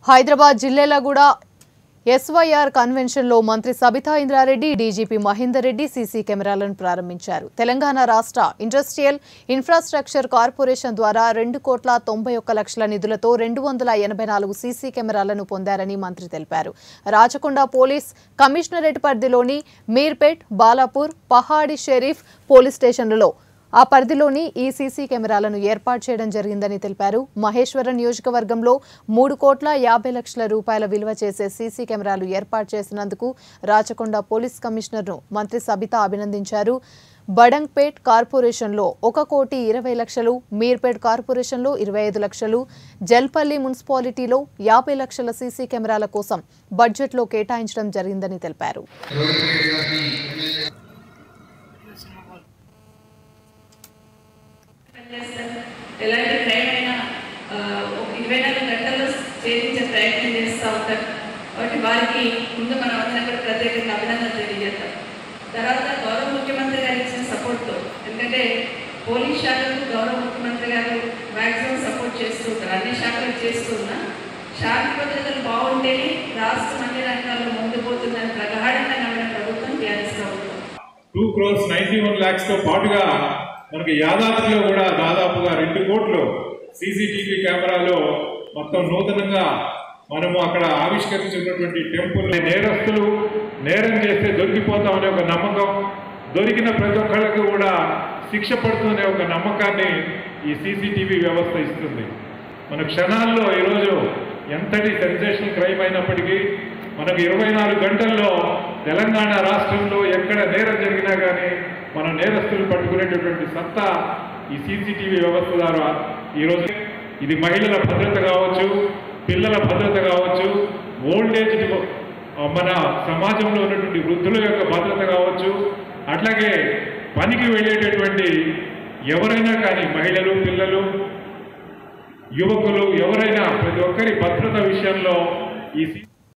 Hyderabad జిల్లాలగూడ SYR కన్వెన్షన్లో మంత్రి Sabitha Indra Reddy DGP Mahender Reddy CC కెమెరాలను ప్రారంభించారు తెలంగాణ రాష్ట్ర ఇండస్ట్రియల్ ఇన్ఫ్రాస్ట్రక్చర్ కార్పొరేషన్ ద్వారా రెండు కోట్ల తొంభై ఒక్క లక్షల నిధులతో రెండు వందల ఎనభై నాలుగు సీసీ కెమెరాలను పొందారని మంత్రి తెలిపారు రాచకొండ పోలీస్ కమిషనరేట్ పరిధిలోని మీర్పేట్ బాలాపూర్ పహాడి షెరీఫ్ పోలీస్ స్టేషన్లలో ఆ పరిధిలోని ఈ సీసీ కెమెరాలను ఏర్పాటు చేయడం జరిగిందని తెలిపారు మహేశ్వరం నియోజకవర్గంలో మూడు కోట్ల యాభై లక్షల రూపాయల విలువ చేసే సీసీ కెమెరాలు ఏర్పాటు చేసినందుకు రాచకొండ పోలీస్ కమిషనర్ను మంత్రి సబిత అభినందించారు బడంగ్పేట్ కార్పొరేషన్లో ఒక కోటి ఇరవై లక్షలు మీర్పేట్ కార్పొరేషన్లో ఇరవై ఐదు లక్షలు జల్పల్లి మున్సిపాలిటీలో యాభై లక్షల సీసీ కెమెరాల కోసం బడ్జెట్లో కేటాయించడం జరిగిందని తెలిపారు చేస్తారు. ఎలాంటి క్రైమ్ అయినా ఆ, ఒక ఇరవై నాలుగు గంటల్లో ఛేదించే ప్రయత్నం చేస్తూ ఉంటారు కాబట్టి వారికి ముందు మనం అందరం కూడా ప్రత్యేకంగా అభినందన తెలియజేస్తాం తర్వాత గౌరవ ముఖ్యమంత్రి గారు ఇచ్చిన సపోర్ట్తో ఎందుకంటే పోలీస్ శాఖకు గౌరవ ముఖ్యమంత్రి గారు మ్యాక్సిమం సపోర్ట్ చేస్తూ ఉంటారు అన్ని శాఖలు చేస్తూ ఉన్నా శాంతి భద్రతలు బాగుంటేనే రాష్ట్రం అన్ని రంగాల్లో ముందు పోతుందని ప్రగాఢంగా నమ్మిన ప్రభుత్వం టీఆర్ఎస్ ప్రభుత్వం two crores ninety one lakhs తో పాటుగా మనకి యాదాద్రిలో కూడా దాదాపుగా రెండు కోట్లు సీసీటీవీ కెమెరాలు మొత్తం నూతనంగా మనము అక్కడ ఆవిష్కరించినటువంటి టెంపుల్ నేరస్తులు నేరం చేస్తే దొరికిపోతామనే ఒక నమ్మకం దొరికిన ప్రతి ఒక్కళ్ళకి కూడా శిక్ష పడుతుందనే ఒక నమ్మకాన్ని ఈ సీసీటీవీ వ్యవస్థ ఇస్తుంది మన క్షణాల్లో ఈరోజు ఎంతటి సెన్సేషనల్ క్రైమ్ అయినప్పటికీ మనకు ఇరవై నాలుగు గంటల్లో తెలంగాణ రాష్ట్రంలో ఎక్కడ నేరం జరిగినా కానీ మన నేరస్తులు పట్టుకునేటటువంటి సత్తా ఈ సీసీటీవీ వ్యవస్థ ద్వారా ఈరోజు ఇది మహిళల భద్రత కావచ్చు పిల్లల భద్రత కావచ్చు ఓల్డేజ్ మన సమాజంలో ఉన్నటువంటి వృద్ధుల యొక్క భద్రత కావచ్చు అట్లాగే పనికి వెళ్ళేటటువంటి ఎవరైనా కానీ మహిళలు పిల్లలు యువకులు ఎవరైనా ప్రతి ఒక్కరి భద్రత విషయంలో ఈ